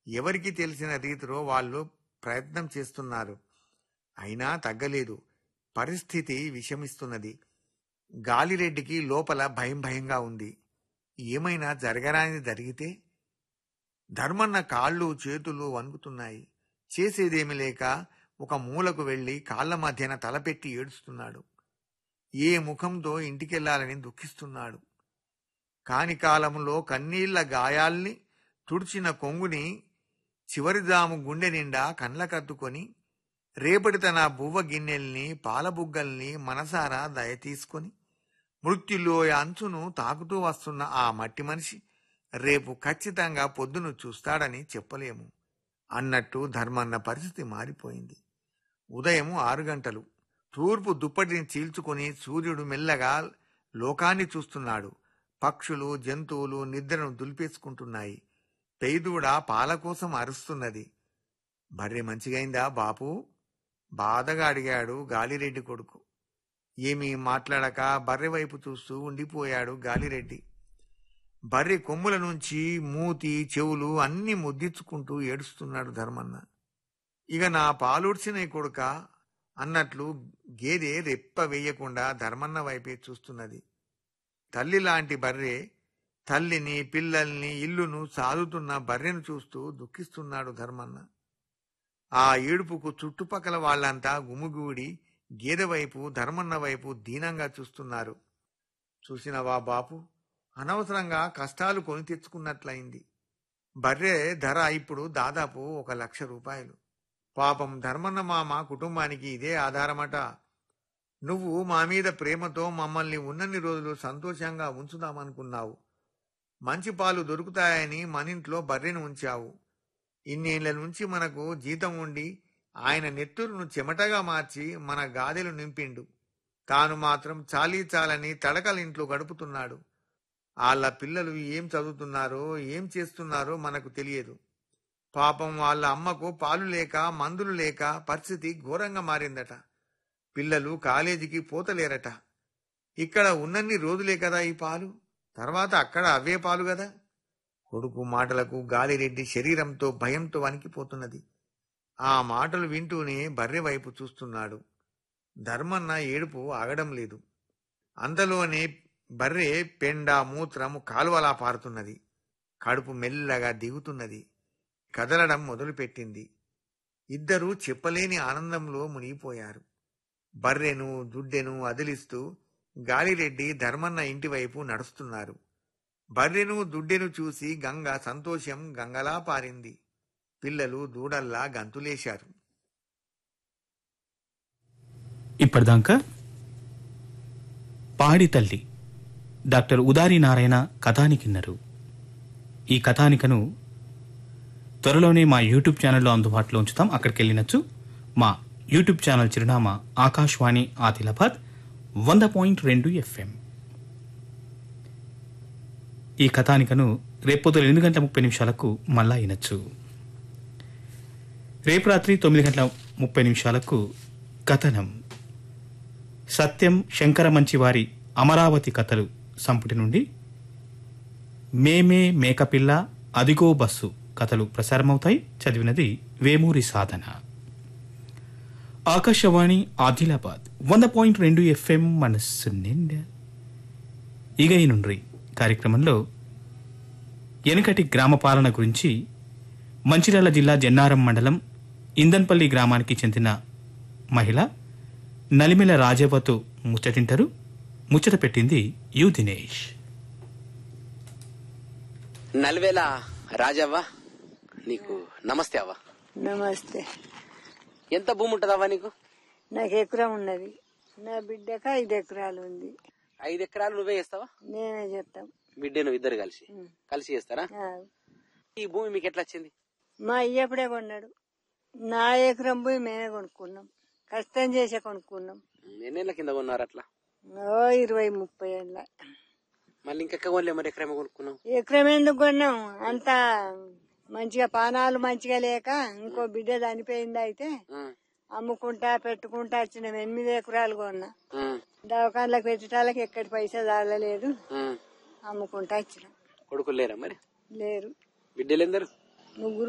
ఎవరికి తెలిసిన రీతిలో వాళ్ళు ప్రయత్నం చేస్తున్నారు అయినా తగ్గలేదు పరిస్థితి విషమిస్తున్నది గాలిరెడ్డికి లోపల భయం భయంగా ఉంది ఏమైనా జరగరానిది జరిగితే ధర్మన్న కాళ్ళు చేతులు వణుకుతున్నాయి చేసేదేమి లేక ఒక మూలకు వెళ్లి కాళ్ల మధ్యన తలపెట్టి ఏడుస్తున్నాడు ఏ ముఖంతో ఇంటికెళ్లాలని దుఃఖిస్తున్నాడు కాని కాలంలో కన్నీళ్ల గాయాల్ని తుడిచిన కొంగుని చివరిదాము గుండె నిండా కండ్లకద్దుకొని రేపటి తన బువ్వ గిన్నెల్ని పాలబుగ్గల్ని మనసారా దయ తీసుకొని మృత్యులోయ అంచును తాకుతూ వస్తున్న ఆ మట్టి మనిషి రేపు ఖచ్చితంగా పొద్దును చూస్తాడని చెప్పలేము అన్నట్టు ధర్మన్న పరిస్థితి మారిపోయింది ఉదయం ఆరు గంటలు తూర్పు దుప్పటిని చీల్చుకొని సూర్యుడు మెల్లగా లోకాన్ని చూస్తున్నాడు పక్షులు జంతువులు నిద్రను దులిపేసుకుంటున్నాయి పెయిదూడ పాల కోసం అరుస్తున్నది బర్రె మంచిగైందా బాపు బాధగా అడిగాడు గాలిరెడ్డి కొడుకు ఏమీ మాట్లాడక బర్రె వైపు చూస్తూ ఉండిపోయాడు గాలిరెడ్డి బర్రె కొమ్ముల నుంచి మూతి చెవులు అన్ని ముద్దించుకుంటూ ఏడుస్తున్నాడు ధర్మన్న ఇక నా పాలుడ్చినే కొడుక అన్నట్లు గేదె రెప్ప వేయకుండా ధర్మన్న వైపే చూస్తున్నది తల్లి లాంటి బర్రె తల్లిని పిల్లల్ని ఇల్లును సాదుతున్న బర్రెను చూస్తూ దుఃఖిస్తున్నాడు ధర్మన్న ఆ ఏడుపుకు చుట్టుపక్కల వాళ్ళంతా గుమిగూడి గేదె వైపు ధర్మన్న వైపు దీనంగా చూస్తున్నారు చూసినవా బాపు అనవసరంగా కష్టాలు కొని తెచ్చుకున్నట్లయింది బర్రె ధర ఇప్పుడు దాదాపు ఒక లక్ష రూపాయలు పాపం ధర్మన్న మామ కుటుంబానికి ఇదే ఆధారమట నువ్వు మా మీద ప్రేమతో మమ్మల్ని ఉన్నన్ని రోజులు సంతోషంగా ఉంచుదామనుకున్నావు మంచి పాలు దొరుకుతాయని మనింట్లో బర్రెను ఉంచావు ఇన్నేళ్ల నుంచి మనకు జీతం ఉండి ఆయన నెత్తురును చెమటగా మార్చి మన గాదెలు నింపిండు తాను మాత్రం చాలీ చాలని తడకలింట్లో గడుపుతున్నాడు వాళ్ళ పిల్లలు ఏం చదువుతున్నారో ఏం చేస్తున్నారో మనకు తెలియదు పాపం వాళ్ళ అమ్మకు పాలు లేక మందులు లేక పరిస్థితి ఘోరంగా మారిందట పిల్లలు కాలేజీకి పోతలేరట ఇక్కడ ఉన్నన్ని రోజులే కదా ఈ పాలు తర్వాత అక్కడ అవే పాలు కదా కొడుకు మాటలకు గాలిరెడ్డి శరీరంతో భయంతో వణికిపోతున్నది ఆ మాటలు వింటూనే బర్రె వైపు చూస్తున్నాడు ధర్మన్న ఏడుపు ఆగడం లేదు అంతలోనే బర్రె పెండ మూత్రము కాలువలా పారుతున్నది కడుపు మెల్లగా దిగుతున్నది కదలడం మొదలుపెట్టింది ఇద్దరూ చెప్పలేని ఆనందంలో మునిగిపోయారు బర్రెను దుడ్డెను అదిలిస్తూ గాలిరెడ్డి ధర్మన్న ఇంటివైపు నడుస్తున్నారు బర్రెను దుడ్డెను చూసి గంగ సంతోషం గంగలా పారింది పిల్లలు దూడల్లా గంతులేశారు ఇప్పటిదాకా పాడి తల్లి డాక్టర్ ఉదారి నారాయణ కథానికిన్నరు ఈ కథానికను త్వరలోనే మా యూట్యూబ్ ఛానల్లో అందుబాటులో ఉంచుతాం అక్కడికి వెళ్ళినచ్చు మా యూట్యూబ్ ఛానల్ చిరునామా ఆకాశవాణి ఆదిలాబాద్ వంద పాయింట్ రెండు ఎఫ్ఎం ఈ కథానికను రేపొద్దు ఎనిమిది గంటల ముప్పై నిమిషాలకు మళ్ళా వినొచ్చు రేపు రాత్రి తొమ్మిది గంటల ముప్పై నిమిషాలకు కథనం సత్యం శంకర మంచివారి అమరావతి కథలు సంపుటి నుండి మేమే మేకపిల్ల అదిగో బస్సు కథలు ప్రసారమవుతాయి చదివినది వేమూరి సాధన ఆకాశవాణి ఆదిలాబాద్ వంద పాయింట్ రెండు ఎఫ్ఎం మనస్సు నిండా ఇక ఈ నుండి కార్యక్రమంలో వెనుకటి గ్రామ పాలన గురించి మంచిర్యాల జిల్లా జన్నారం మండలం ఇందన్పల్లి గ్రామానికి చెందిన మహిళ నలిమిల రాజవ్వతో ముచ్చటింటారు ముచ్చట పెట్టింది యు దినేష్ నల్వేల రాజవ్వ నీకు నమస్తే అవ్వ నమస్తే ఎంత భూమి ఉంటదవ్వ నీకు నాకు ఎకరం ఉన్నది నా బిడ్డకు ఐదు ఎకరాలు ఉంది ఐదు ఎకరాలు నువ్వే చేస్తావా నేనే చెప్తాం బిడ్డ నువ్వు ఇద్దరు కలిసి కలిసి చేస్తారా ఆ, ఈ భూమి మీకు ఎట్లా వచ్చింది మా అయ్యప్పుడే కొన్నాడు నా ఎకరం పోయి మేమే కొనుక్కున్నాం కష్టం చేసే కొనుక్కున్నాం ఎన్నేళ్ల కింద కొన్నారు అట్లా ఓ ఇరవై ముప్పై ఏళ్ళ మళ్ళీ ఇంకెక్క కొనలే మరి ఎకరమే కొనుక్కున్నావు ఎకరం ఎందుకు కొన్నాం అంతా మంచిగా పానాలు మంచిగా లేక ఇంకో బిడ్డ చనిపోయింది అయితే ఉమ్, అమ్ముకుంటా పెట్టుకుంటా వచ్చినాం ఎనిమిది ఎకరాలు కొన్నా ఉమ్, దవాఖానలకు పెట్టడానికి ఎక్కడి పైసా చాలలేదు ఉమ్. అమ్ముకుంటా వచ్చినాం కొడుకులు లేరా మరి లేరు బిడ్డలు ఎందరు ముగ్గురు